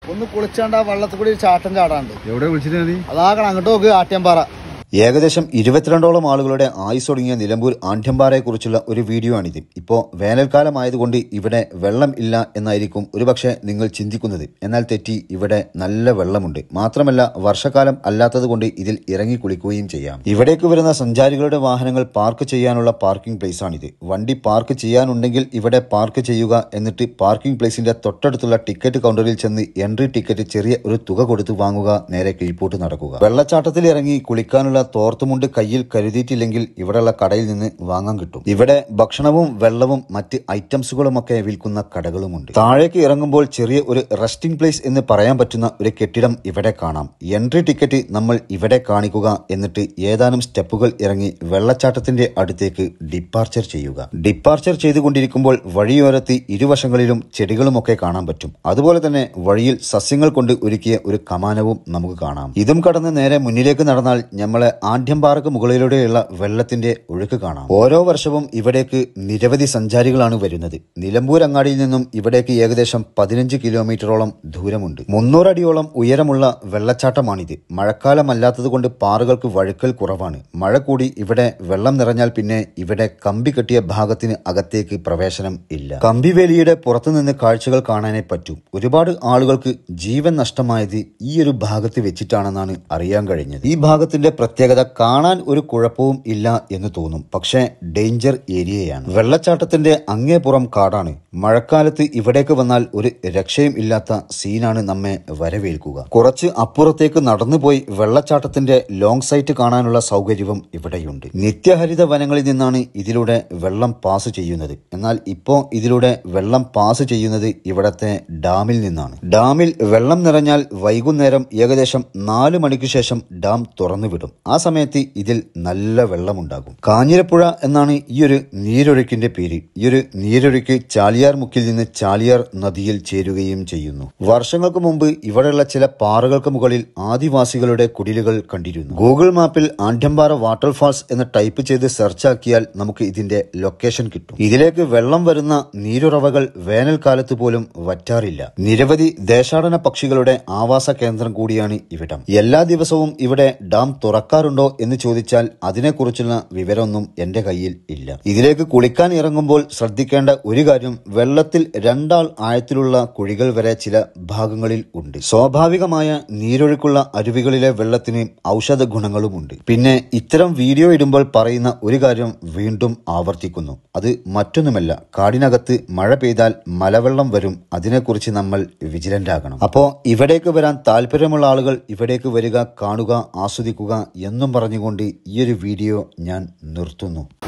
ഒന്ന് കുളിച്ചാണ്ട് ആ വെള്ളത്തിൽ കൂടി ഒരു ചാട്ടം ചാടാണ്ട് എവിടെ വിളിച്ചിട്ട് നീ അതാകണം അങ്ങോട്ട് നോക്ക് ആട്യംപാറ ഏകദേശം ഇരുപത്തിരണ്ടോളം ആളുകളുടെ ആയുസൊടുങ്ങിയ നിലമ്പൂർ ആഢ്യമ്പാറയെക്കുറിച്ചുള്ള ഒരു വീഡിയോ ആണിത് ഇപ്പോൾ വേനൽക്കാലമായതുകൊണ്ട് ഇവിടെ വെള്ളം ഇല്ല എന്നായിരിക്കും ഒരുപക്ഷെ നിങ്ങൾ ചിന്തിക്കുന്നത് എന്നാൽ തെറ്റി ഇവിടെ നല്ല വെള്ളമുണ്ട് മാത്രമല്ല വർഷക്കാലം അല്ലാത്തതുകൊണ്ട് ഇതിൽ ഇറങ്ങി കുളിക്കുകയും ചെയ്യാം ഇവിടേക്ക് വരുന്ന സഞ്ചാരികളുടെ വാഹനങ്ങൾ പാർക്ക് ചെയ്യാനുള്ള പാർക്കിംഗ് പ്ലേസ് ആണിത് വണ്ടി പാർക്ക് ചെയ്യാനുണ്ടെങ്കിൽ ഇവിടെ പാർക്ക് ചെയ്യുക എന്നിട്ട് പാർക്കിംഗ് പ്ലേസിന്റെ തൊട്ടടുത്തുള്ള ടിക്കറ്റ് കൗണ്ടറിൽ ചെന്ന് എൻട്രി ടിക്കറ്റ് ചെറിയ ഒരു തുക കൊടുത്ത് വാങ്ങുക നേരെ കീഴ്പോട്ട് നടക്കുക വെള്ളച്ചാട്ടത്തിൽ ഇറങ്ങി കുളിക്കാനുള്ള തോർത്തുമുണ്ട് കയ്യിൽ കരുതിയിട്ടില്ലെങ്കിൽ ഇവിടെയുള്ള കടയിൽ നിന്ന് വാങ്ങാൻ കിട്ടും ഇവിടെ ഭക്ഷണവും വെള്ളവും മറ്റ് ഐറ്റംസുകളുമൊക്കെ വിൽക്കുന്ന കടകളുമുണ്ട് താഴേക്ക് ഇറങ്ങുമ്പോൾ ചെറിയ ഒരു റെസ്റ്റിംഗ് പ്ലേസ് എന്ന് പറയാൻ പറ്റുന്ന ഒരു കെട്ടിടം ഇവിടെ കാണാം എൻട്രി ടിക്കറ്റ് നമ്മൾ ഇവിടെ കാണിക്കുക എന്നിട്ട് ഏതാനും സ്റ്റെപ്പുകൾ ഇറങ്ങി വെള്ളച്ചാട്ടത്തിന്റെ അടുത്തേക്ക് ഡിപ്പാർച്ചർ ചെയ്യുക ഡിപ്പാർച്ചർ ചെയ്തുകൊണ്ടിരിക്കുമ്പോൾ വഴിയോരത്ത് ഇരുവശങ്ങളിലും ചെടികളുമൊക്കെ കാണാൻ പറ്റും അതുപോലെ തന്നെ വഴിയിൽ സസ്യങ്ങൾ കൊണ്ട് ഒരുക്കിയ ഒരു കമാനവും നമുക്ക് കാണാം ഇതും കടന്ന് നേരെ മുന്നിലേക്ക് നടന്നാൽ നമ്മളെ ആഢ്യംപാറക്ക് മുകളിലൂടെയുള്ള വെള്ളത്തിന്റെ ഒഴുക്ക് കാണാം ഓരോ വർഷവും ഇവിടേക്ക് നിരവധി സഞ്ചാരികളാണ് വരുന്നത് നിലമ്പൂർ അങ്ങാടിയിൽ നിന്നും ഇവിടേക്ക് ഏകദേശം പതിനഞ്ച് കിലോമീറ്ററോളം ദൂരമുണ്ട് മുന്നൂറടിയോളം ഉയരമുള്ള വെള്ളച്ചാട്ടമാണിത് മഴക്കാലമല്ലാത്തതുകൊണ്ട് പാറകൾക്ക് വഴുക്കൽ കുറവാണ് മഴ കൂടി ഇവിടെ വെള്ളം നിറഞ്ഞാൽ പിന്നെ ഇവിടെ കമ്പി കെട്ടിയ ഭാഗത്തിന് അകത്തേക്ക് പ്രവേശനം ഇല്ല കമ്പിവേലിയുടെ പുറത്തുനിന്ന് കാഴ്ചകൾ കാണാനേ പറ്റൂ ഒരുപാട് ആളുകൾക്ക് ജീവൻ നഷ്ടമായത് ഈ ഒരു ഭാഗത്ത് വെച്ചിട്ടാണെന്നാണ് അറിയാൻ കഴിഞ്ഞത് ഈ ഭാഗത്തിന്റെ പ്രത്യേകത കാണാൻ ഒരു കുഴപ്പവും ഇല്ല എന്ന് തോന്നും പക്ഷേ ഡേഞ്ചർ ഏരിയയാണ് വെള്ളച്ചാട്ടത്തിന്റെ അങ്ങേപ്പുറം കാടാണ് മഴക്കാലത്ത് ഇവിടേക്ക് വന്നാൽ ഒരു രക്ഷയും ഇല്ലാത്ത സീനാണ് നമ്മെ വരവേൽക്കുക കുറച്ച് അപ്പുറത്തേക്ക് നടന്നുപോയി വെള്ളച്ചാട്ടത്തിന്റെ ലോങ് സൈറ്റ് കാണാനുള്ള സൗകര്യവും ഇവിടെയുണ്ട് നിത്യഹരിത വനങ്ങളിൽ നിന്നാണ് ഇതിലൂടെ വെള്ളം പാസ് ചെയ്യുന്നത് എന്നാൽ ഇപ്പോ ഇതിലൂടെ വെള്ളം പാസ് ചെയ്യുന്നത് ഇവിടത്തെ ഡാമിൽ നിന്നാണ് ഡാമിൽ വെള്ളം നിറഞ്ഞാൽ വൈകുന്നേരം ഏകദേശം നാല് മണിക്ക് ശേഷം ഡാം തുറന്നുവിടും ആ സമയത്ത് ഇതിൽ നല്ല വെള്ളമുണ്ടാകും കാഞ്ഞിരപ്പുഴ എന്നാണ് ഈ ഒരു നീരൊഴുക്കിന്റെ പേര് ഈ ഒരു നീരൊഴുക്ക് ചാലിയാർ മുക്കിൽ നിന്ന് ചാലിയാർ നദിയിൽ ചേരുകയും ചെയ്യുന്നു വർഷങ്ങൾക്ക് മുമ്പ് ഇവിടെയുള്ള ചില പാറകൾക്ക് മുകളിൽ ആദിവാസികളുടെ കുടിലുകൾ കണ്ടിരുന്നു ഗൂഗിൾ മാപ്പിൽ ആഢ്യമ്പാറ വാട്ടർഫാൾസ് എന്ന് ടൈപ്പ് ചെയ്ത് സെർച്ച് ആക്കിയാൽ നമുക്ക് ഇതിന്റെ ലൊക്കേഷൻ കിട്ടും ഇതിലേക്ക് വെള്ളം വരുന്ന നീരുറവകൾ വേനൽക്കാലത്ത് പോലും വറ്റാറില്ല നിരവധി ദേശാടന പക്ഷികളുടെ ആവാസ കേന്ദ്രം കൂടിയാണ് ഇവിടം എല്ലാ ദിവസവും ഇവിടെ ഡാം തുറക്കാറുണ്ടോ എന്ന് ചോദിച്ചാൽ അതിനെക്കുറിച്ചുള്ള വിവരമൊന്നും എന്റെ കയ്യിൽ ഇല്ല ഇതിലേക്ക് കുളിക്കാൻ ഇറങ്ങുമ്പോൾ ശ്രദ്ധിക്കേണ്ട ഒരു കാര്യം വെള്ളത്തിൽ രണ്ടാൾ ആഴത്തിലുള്ള കുഴികൾ വരെ ചില ഭാഗങ്ങളിൽ ഉണ്ട് സ്വാഭാവികമായ നീരൊഴുക്കുള്ള അരുവികളിലെ വെള്ളത്തിന് ഔഷധ ഗുണങ്ങളുമുണ്ട് പിന്നെ ഇത്തരം വീഡിയോ ഇടുമ്പോൾ പറയുന്ന ഒരു കാര്യം വീണ്ടും ആവർത്തിക്കുന്നു അത് മറ്റൊന്നുമല്ല കാടിനകത്ത് മഴ പെയ്താൽ മലവെള്ളം വരും അതിനെക്കുറിച്ച് നമ്മൾ വിജിലന്റ് ആകണം അപ്പോ ഇവിടേക്ക് വരാൻ താല്പര്യമുള്ള ആളുകൾ ഇവിടേക്ക് വരിക കാണുക ആസ്വദിക്കുക എന്നും പറഞ്ഞുകൊണ്ട് ഈ ഒരു വീഡിയോ ഞാൻ നിർത്തുന്നു